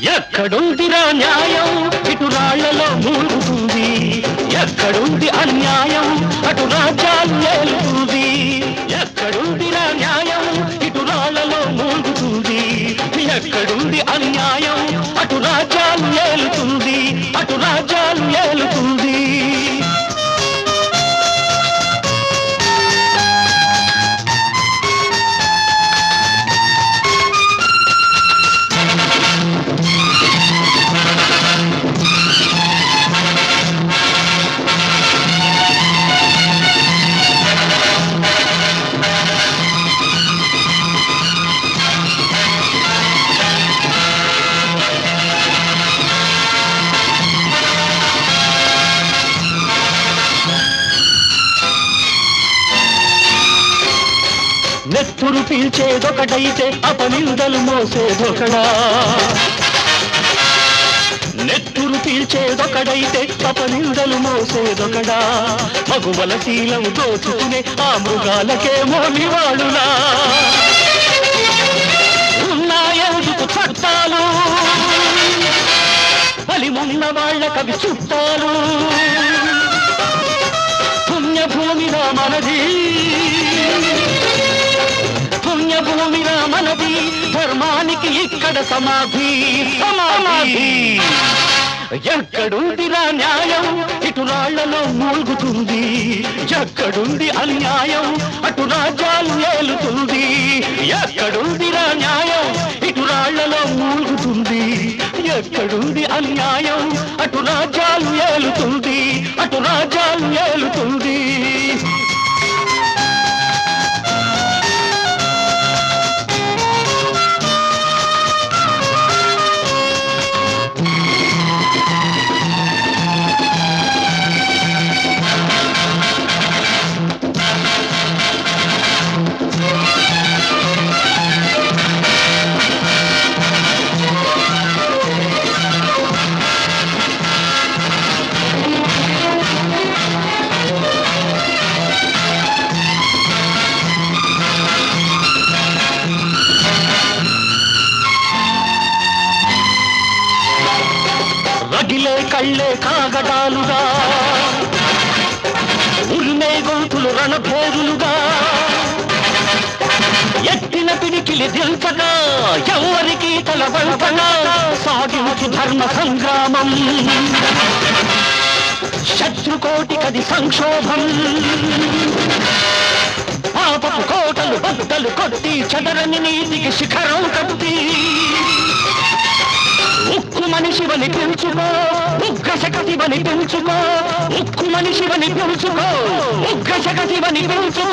ఎక్కడుందిరా న్యాయం ఇటు రాళ్లలో మూలుగుతుంది ఎక్కడుంది అన్యాయం అటు రాజ్యాలు ఏలుతుంది ఎక్కడుందిరా న్యాయం ఇటు రాళ్లలో మూలుగుతుంది ఎక్కడుంది అన్యాయం అటు రాజ్యాలు ఏలుతుంది అటు రాజ్యాలు ఏలుతుంది నెత్తురు పీల్చేదొకటైతే అపనిందలు మోసేదొకడా నెత్తురు పీల్చేదొకడైతే అపనిందలు మోసేదొకడా మగువల శీలం దోచుకునే ఆ మృగాలకేమో నివాళులా ఉన్నాయందుకు చట్టాలు బలిమున్న వాళ్ళ కవి చుట్టాలు పుణ్యభూమిగా మనది పుణ్యభూమిగా మనది ధర్మానికి ఇక్కడ సమాధి సమాధి ఎక్కడుందిరా న్యాయం ఇటు రాళ్లలో మూలుగుతుంది ఎక్కడుంది అన్యాయం అటు రాజ్యాలు ఏలుతుంది ఎక్కడుందిరా న్యాయం ఇటు రాళ్లలో మూలుగుతుంది ఎక్కడుంది అన్యాయం అటు రాజ్యాలు ఏలుతుంది అటు రాజ్యాలు ఏలుతుంది రగిలే కళ్ళే కాగడాలుగా ఉరిమే గొంతులు రణభేరులుగా ఎత్తిన పిడికిలి దిల్చగా ఎవరికి తల వంచగా సాగించు ధర్మ సంగ్రామం శత్రుకోటి కది సంక్షోభం పాపపు కోటలు బద్దలు కొట్టి చదరని నీతికి శిఖరం కట్టి ఉక్కు మనిషివని పిలుచుకో ఉగ్ర శకసివని పిలుచుకో ఉక్కు మనిషివని పిలుచుకో ఉగ్ర శకసివని పిలుచుకో